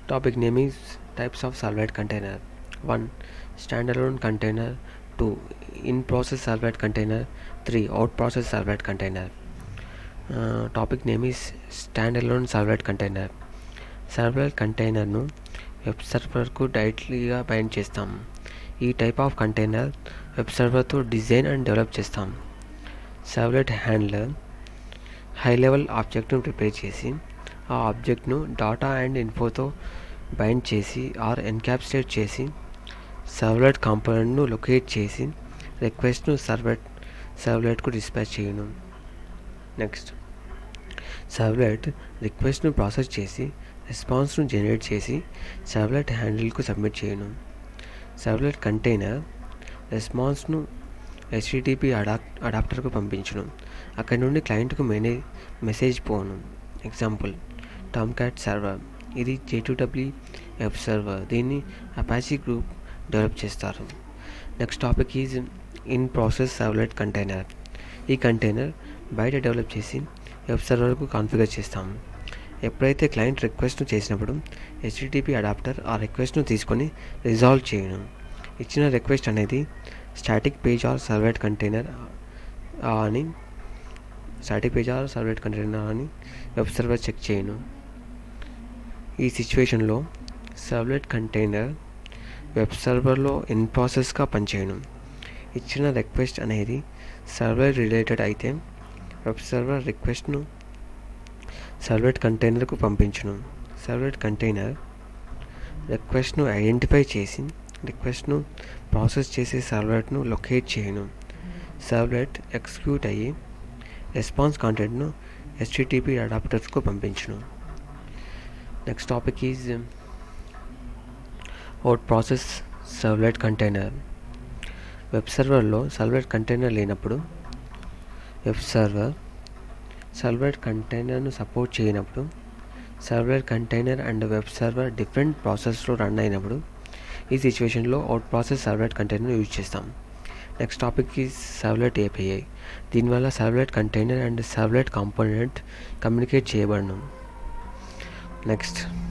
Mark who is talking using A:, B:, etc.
A: Topic name is types of servlet container. 1. Standalone container. 2. In process servlet container. 3. Out process servlet container. Uh, topic name is standalone servlet container. Server కంటైనర్ను web సర్వర్కు డైరెక్ట్లీగా bind చేస్తాం ఈ type of container web సర్వర్తో design and develop చేస్తాం servlet handler high level ఆబ్జెక్ట్ను prepare చేసి ఆ ఆబ్జెక్ట్ను డాటా అండ్ ఇన్ఫోతో బైండ్ చేసి ఆర్ ఎన్క్యాప్సులేట్ చేసి సర్వ్లెట్ కాంపోనెంట్ను లొకేట్ చేసి రిక్వెస్ట్ను సర్వెట్ సర్వ్లెట్కు డిస్పాచ్ చేయను నెక్స్ట్ సర్వ్లెట్ రిక్వెస్ట్ను ప్రాసెస్ చేసి రెస్పాన్స్ను జనరేట్ చేసి సర్వ్లెట్ హ్యాండిల్కు సబ్మిట్ చేయను సర్వ్లెట్ కంటైనర్ రెస్పాన్స్ను హెచ్టిటిపి అడాప్ అడాప్టర్కు పంపించును అక్కడి నుండి క్లయింట్కు మెనే మెసేజ్ పోను ఎగ్జాంపుల్ టామ్ క్యాట్ సర్వర్ ఇది J two W web server దీన్ని అపాచీ గ్రూప్ డెవలప్ చేస్తారు next topic is in process servlet container ఈ కంటైనర్ బయట డెవలప్ చేసి వెబ్ సర్వర్కు కాన్ఫిగర్ చేస్తాము ఎప్పుడైతే క్లయింట్ రిక్వెస్ట్ను చేసినప్పుడు హెచ్టిటిపి అడాప్టర్ ఆ రిక్వెస్ట్ను తీసుకొని రిజాల్వ్ చేయను ఇచ్చిన రిక్వెస్ట్ అనేది static page or servlet container అని static page or servlet container అని వెబ్ సర్వర్ చెక్ చేయను ఈ సిచ్యువేషన్లో సర్వ్లెట్ కంటైనర్ వెబ్ సర్వర్లో ఇన్ ప్రాసెస్గా పనిచేయను ఇచ్చిన రిక్వెస్ట్ అనేది సర్వర్ రిలేటెడ్ అయితే వెబ్ సర్వర్ రిక్వెస్ట్ను సర్వ్లెట్ కంటైనర్కు పంపించును సర్వ్లెట్ కంటైనర్ రిక్వెస్ట్ను ఐడెంటిఫై చేసి రిక్వెస్ట్ను ప్రాసెస్ చేసే సర్వ్లెట్ను లొకేట్ చేయను సర్వ్లెట్ ఎగ్జిక్యూట్ అయ్యి రెస్పాన్స్ కాంటెంట్ను హెచ్టిటిపి అడాప్టర్స్కు పంపించును next topic is out process servlet container web సర్వర్లో సర్వ్లెట్ కంటైనర్ లేనప్పుడు వెబ్ సర్వర్ సర్వర్ కంటైనర్ను సపోర్ట్ చేయనప్పుడు server container and web server different ప్రాసెస్లో రన్ అయినప్పుడు ఈ సిచ్యువేషన్లో out process servlet container use చేస్తాం నెక్స్ట్ టాపిక్ ఈ సర్వలెట్ ఏపీఐ దీనివల్ల servlet container and servlet component communicate చేయబడను నెక్స్ట్